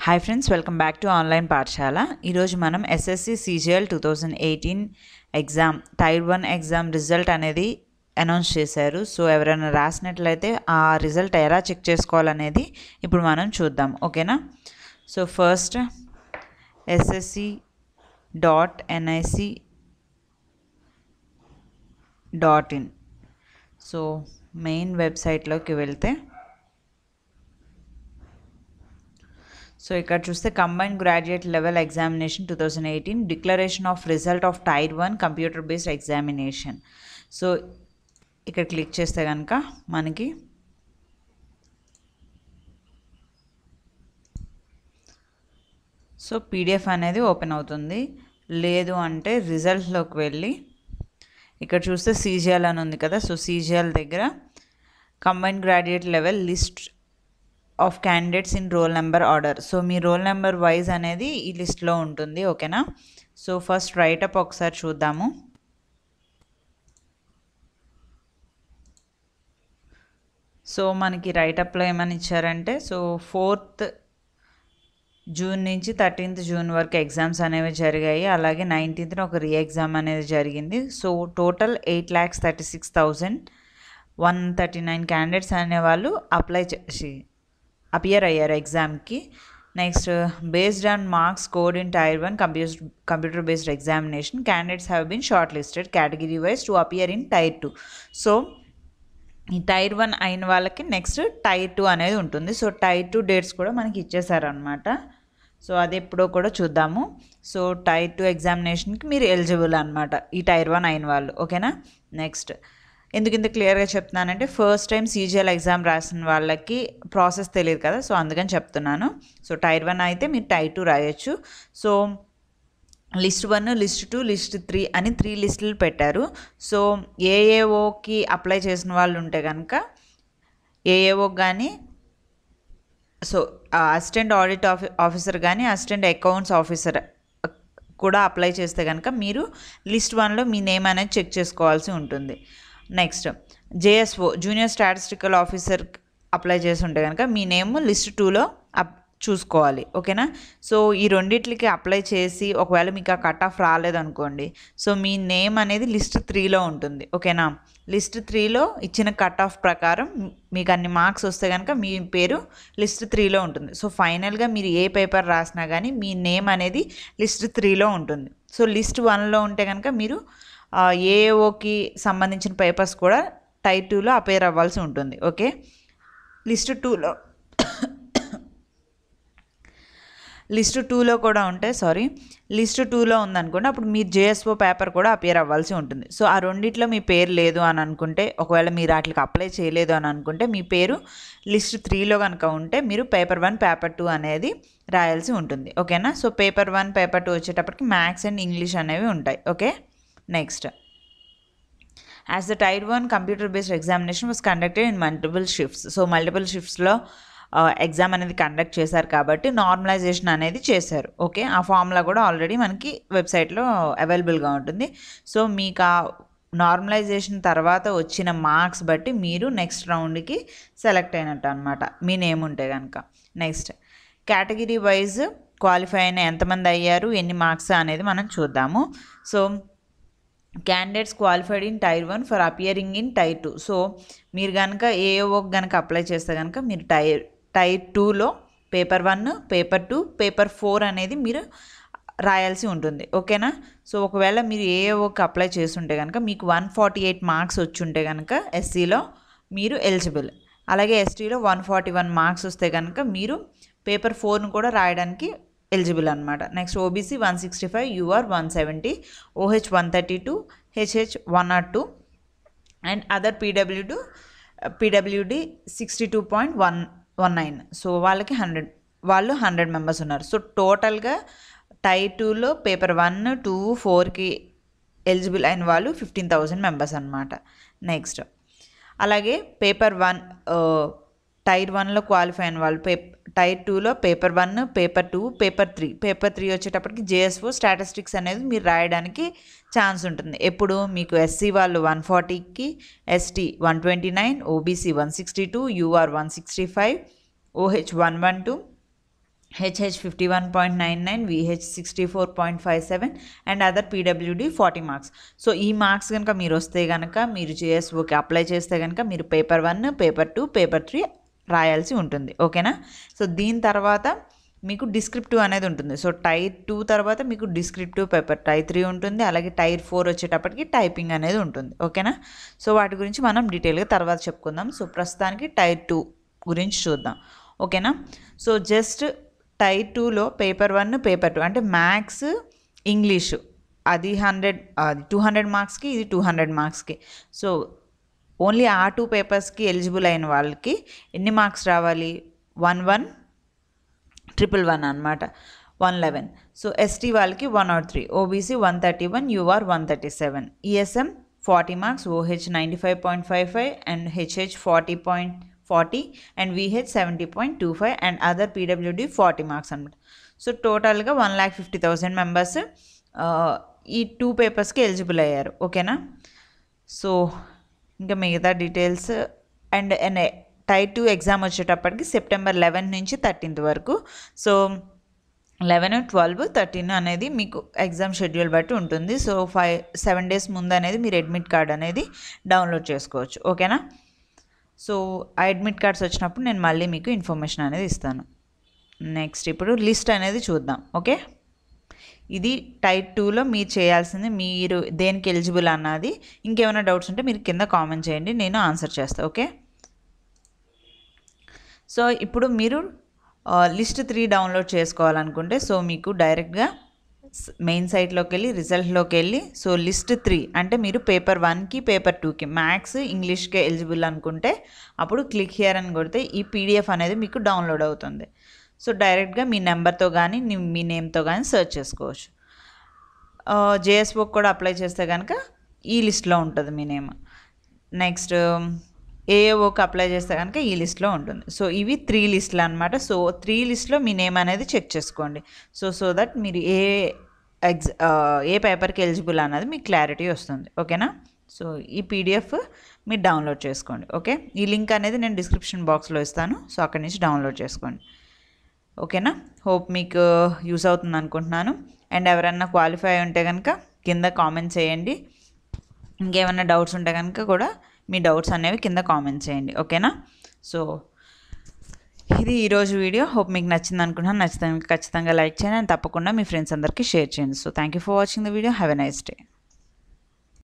hi friends welcome back to online Pathashala ఈరోజు మనం SSC CGL two thousand eighteen exam tier one exam result అనేది announce చేశారు so ఎవరైనా రాసినట్లయితే ఆ రిజల్ట్ ఎలా చెక్ చేసుకోవాలనేది ఇప్పుడు మనం చూద్దాం ఓకేనా so first SSC dot NIC dot in so main వెబ్సైట్లోకి వెళ్తే సో ఇక్కడ చూస్తే combined graduate level examination two thousand eighteen declaration of result of tier one computer based examination so ఇక్కడ క్లిక్ చేస్తే కనుక మనకి సో పీడిఎఫ్ అనేది ఓపెన్ అవుతుంది లేదు అంటే రిజల్ట్లోకి వెళ్ళి ఇక్కడ చూస్తే సీజిఎల్ అని ఉంది కదా సో సీజిఎల్ దగ్గర combined graduate level list of candidates in roll number order so మీ రోల్ నెంబర్ వైజ్ అనేది ఈ లిస్ట్లో ఉంటుంది ఓకేనా సో ఫస్ట్ రైటప్ ఒకసారి చూద్దాము సో మనకి రైటప్లో ఏమని ఇచ్చారంటే సో ఫోర్త్ జూన్ నుంచి థర్టీన్త్ జూన్ వరకు ఎగ్జామ్స్ అనేవి జరిగాయి అలాగే నైన్టీన్త్న ఒక రీ ఎగ్జామ్ అనేది జరిగింది so total eight lakhs thirty six thousand one thirty nine candidates అనేవాళ్ళు అప్లై చేసి అపియర్ అయ్యారు ఎగ్జామ్కి next based on marks scored in tier one computer computer based examination candidates have been short listed category wise to appear in tier two so ఈ tier one అయిన వాళ్ళకి next tier two అనేది ఉంటుంది so tier two dates కూడా మనకి ఇచ్చేసారనమాట so అది ఎప్పుడో కూడా చూద్దాము సో టైర్ టూ ఎగ్జామినేషన్కి మీరు ఎలిజిబుల్ అనమాట ఈ టైర్ వన్ అయిన వాళ్ళు ఓకేనా నెక్స్ట్ ఎందుకు ఇంత క్లియర్గా చెప్తున్నానంటే ఫస్ట్ టైం సీజీఎల్ ఎగ్జామ్ రాసిన వాళ్ళకి ప్రాసెస్ తెలియదు కదా సో అందుకని చెప్తున్నాను సో టైర్ వన్ అయితే మీరు టైర్ టూ రాయొచ్చు so list one list two list three అని త్రీ లిస్టులు పెట్టారు సో ఏఏఓకి అప్లై చేసిన వాళ్ళు ఉంటే కనుక ఏఏఓకి కానీ సో అసిస్టెంట్ ఆడిట్ ఆఫీ ఆఫీసర్ కానీ అసిస్టెంట్ అకౌంట్స్ ఆఫీసర్ కూడా అప్లై చేస్తే కనుక మీరు లిస్ట్ వన్లో మీ నేమ్ అనేది చెక్ చేసుకోవాల్సి ఉంటుంది next JSO junior statistical officer apply చేసి ఉంటే కనుక మీ నేమ్ లిస్ట్ టూలో అప్ చూసుకోవాలి ఓకేనా సో ఈ రెండిట్లకి అప్లై చేసి ఒకవేళ మీకు ఆ కట్ ఆఫ్ రాలేదనుకోండి సో మీ నేమ్ అనేది లిస్ట్ త్రీలో ఉంటుంది ఓకేనా లిస్ట్ త్రీలో ఇచ్చిన కట్ ఆఫ్ ప్రకారం మీకు అన్ని మార్క్స్ వస్తే కనుక మీ పేరు లిస్ట్ త్రీలో ఉంటుంది సో ఫైనల్గా మీరు ఏ పేపర్ రాసినా కానీ మీ నేమ్ అనేది లిస్ట్ త్రీలో ఉంటుంది సో లిస్ట్ వన్లో ఉంటే కనుక మీరు ఏఓకి సంబంధించిన పేపర్స్ కూడా టైర్ టూలో అపేర్ అవ్వాల్సి ఉంటుంది ఓకే లిస్ట్ టూలో లిస్ట్ టూలో కూడా ఉంటే సారీ లిస్ట్ టూలో ఉందనుకోండి అప్పుడు మీరు జేఎస్ఓ పేపర్ కూడా అపియర్ అవ్వాల్సి ఉంటుంది సో ఆ రెండిట్లో మీ పేరు లేదు అని అనుకుంటే ఒకవేళ మీరు వాటికి అప్లై చేయలేదు అని అనుకుంటే మీ పేరు లిస్ట్ త్రీలో కనుక ఉంటే మీరు పేపర్ వన్ పేపర్ టూ అనేది రాయాల్సి ఉంటుంది ఓకేనా so paper one paper two వచ్చేటప్పటికి మ్యాథ్స్ అండ్ ఇంగ్లీష్ అనేవి ఉంటాయి okay next as the tier one computer based examination was conducted in multiple shifts so multiple షిఫ్ట్స్లో ఎగ్జామ్ అనేది కండక్ట్ చేశారు కాబట్టి నార్మలైజేషన్ అనేది చేశారు ఓకే ఆ ఫార్ములా కూడా ఆల్రెడీ మనకి వెబ్సైట్లో అవైలబుల్గా ఉంటుంది సో మీకు ఆ నార్మలైజేషన్ తర్వాత వచ్చిన మార్క్స్ బట్టి మీరు నెక్స్ట్ రౌండ్కి సెలెక్ట్ అయినట్టు అనమాట మీ నేమ్ ఉంటే కనుక నెక్స్ట్ కేటగిరీ వైజ్ క్వాలిఫై అయిన ఎంతమంది అయ్యారు ఎన్ని మార్క్స్ అనేది మనం చూద్దాము so candidates qualified in tier one for appearing in tier two so మీరు కనుక ఏఓ కనుక అప్లై చేస్తే కనుక మీరు టైర్ టైర్ టూలో paper one paper two paper four అనేది మీరు రాయాల్సి ఉంటుంది ఓకేనా సో ఒకవేళ మీరు ఏఓకి అప్లై చేస్తుంటే కనుక మీకు వన్ ఫార్టీ ఎయిట్ మార్క్స్ వచ్చుంటే కనుక ఎస్సీలో మీరు ఎలిజిబుల్ అలాగే ఎస్టీలో వన్ ఫార్టీ వన్ మార్క్స్ వస్తే కనుక మీరు పేపర్ ఫోర్ను కూడా రాయడానికి ఎలిజిబుల్ అనమాట next OBC one sixty five UR one seventy OH one thirty two HH one nought two and other PWD PWD sixty two point one one nine so వాళ్ళకి hundred వాళ్ళు hundred members ఉన్నారు so టోటల్గా టై టూలో paper one two ఫోర్కి eligible అయిన వాళ్ళు fifteen thousand members అనమాట నెక్స్ట్ అలాగే పేపర్ వన్ టైర్ వన్లో క్వాలిఫై అయిన వాళ్ళు పే టైర్ టూలో paper one paper two paper three paper three వచ్చేటప్పటికి జేఎస్ఓ స్టాటిస్టిక్స్ అనేది మీరు రాయడానికి ఛాన్స్ ఉంటుంది ఎప్పుడు మీకు ఎస్సీ వాళ్ళు వన్ ఫార్టీకి ST one twenty nine OBC one sixty two UR one sixty five OH one one two HH fifty one point nine nine VH sixty four point five seven and other PWD forty marks so ఈ marks కనుక మీరు వస్తే కనుక మీరు జేఎస్ఓకి apply చేస్తే కనుక మీరు paper one paper two paper three రాయాల్సి ఉంటుంది ఓకేనా సో దీని తర్వాత మీకు డిస్క్రిప్టివ్ అనేది ఉంటుంది సో టైర్ టూ తర్వాత మీకు డిస్క్రిప్టివ్ పేపర్ టైర్ త్రీ ఉంటుంది అలాగే టైర్ ఫోర్ వచ్చేటప్పటికి టైపింగ్ అనేది ఉంటుంది ఓకేనా సో వాటి గురించి మనం డీటెయిల్గా తర్వాత చెప్పుకుందాం సో ప్రస్తుతానికి టైర్ టూ గురించి చూద్దాం ఓకేనా సో జస్ట్ టైర్ టూలో పేపర్ వన్ పేపర్ టూ అంటే మ్యాథ్స్ ఇంగ్లీషు అది హండ్రెడ్ అది టూ హండ్రెడ్ మార్క్స్కి ఇది టూ హండ్రెడ్ మార్క్స్కి సో ఓన్లీ ఆ టూ పేపర్స్కి ఎలిజిబుల్ అయిన వాళ్ళకి ఎన్ని మార్క్స్ రావాలి వన్ వన్ ట్రిపుల్ వన్ అనమాట వన్ లెవెన్ సో ఎస్టీ వాళ్ళకి one nought three OBC one thirty one UR one thirty seven ESM forty marks OH ninety five point five five and HH forty point forty and VH seventy point two five and other PWD forty marks అనమాట so టోటల్గా one lakh fifty thousand members ఈ two పేపర్స్కి eligible అయ్యారు ఓకేనా so ఇంకా మిగతా details and and tier two exam వచ్చేటప్పటికి September eleven నుంచి థర్టీన్త్ వరకు సో లెవెన్ ట్వెల్వ్ థర్టీన్ అనేది మీకు ఎగ్జామ్ షెడ్యూల్ బట్టి ఉంటుంది సో ఫైవ్ సెవెన్ డేస్ ముందు అనేది మీరు అడ్మిట్ కార్డ్ అనేది డౌన్లోడ్ చేసుకోవచ్చు ఓకేనా సో ఆ అడ్మిట్ కార్డ్స్ వచ్చినప్పుడు నేను మళ్ళీ మీకు ఇన్ఫర్మేషన్ అనేది ఇస్తాను నెక్స్ట్ ఇప్పుడు లిస్ట్ అనేది చూద్దాం ఓకే ఇది టైప్ టూలో మీరు చేయాల్సింది మీరు దేనికి ఎలిజిబుల్ అన్నది ఇంకేమైనా డౌట్స్ ఉంటే మీరు కింద కామెంట్ చేయండి నేను ఆన్సర్ చేస్తాను ఓకే సో ఇప్పుడు మీరు లిస్ట్ త్రీ డౌన్లోడ్ చేసుకోవాలనుకుంటే సో మీకు డైరెక్ట్గా మెయిన్ సైట్లోకి వెళ్ళి రిజల్ట్లోకి వెళ్ళి సో లిస్ట్ త్రీ అంటే మీరు పేపర్ వన్కి పేపర్ టూకి మ్యాథ్స్ ఇంగ్లీష్కి ఎలిజిబుల్ అనుకుంటే అప్పుడు క్లిక్ హియర్ అని కొడితే ఈ పీడిఎఫ్ అనేది మీకు డౌన్లోడ్ అవుతుంది సో డైరెక్ట్గా మీ నెంబర్తో కానీ మీ నేమ్తో కానీ సెర్చ్ చేసుకోవచ్చు జేఎస్ఓకి కూడా అప్లై చేస్తే కనుక ఈ లిస్ట్లో ఉంటుంది మీ నేమ్ నెక్స్ట్ ఏఓకి అప్లై చేస్తే కనుక ఈ లిస్ట్లో ఉంటుంది సో ఇవి త్రీ లిస్టులు అనమాట సో త్రీ లిస్ట్లో మీ నేమ్ అనేది చెక్ చేసుకోండి సో సో దట్ మీరు ఏ ఎగ్జ్ ఏ పేపర్కి ఎలిజిబుల్ అన్నది మీకు క్లారిటీ వస్తుంది ఓకేనా సో ఈ పీడిఎఫ్ మీరు డౌన్లోడ్ చేసుకోండి ఓకే ఈ లింక్ అనేది నేను డిస్క్రిప్షన్ బాక్స్లో ఇస్తాను సో అక్కడి నుంచి డౌన్లోడ్ చేసుకోండి ఓకేనా హోప్ మీకు యూస్ అవుతుంది అనుకుంటున్నాను అండ్ ఎవరన్నా క్వాలిఫై ఉంటే కనుక కింద కామెంట్ చేయండి ఇంకేమైనా డౌట్స్ ఉంటే కనుక కూడా మీ డౌట్స్ అనేవి కింద కామెంట్ చేయండి ఓకేనా సో ఇది ఈరోజు వీడియో హోప్ మీకు నచ్చింది అనుకుంటున్నాను నచ్చితే ఖచ్చితంగా లైక్ చేయండి అండ్ తప్పకుండా మీ ఫ్రెండ్స్ అందరికీ షేర్ చేయండి so thank you for watching the video have a nice day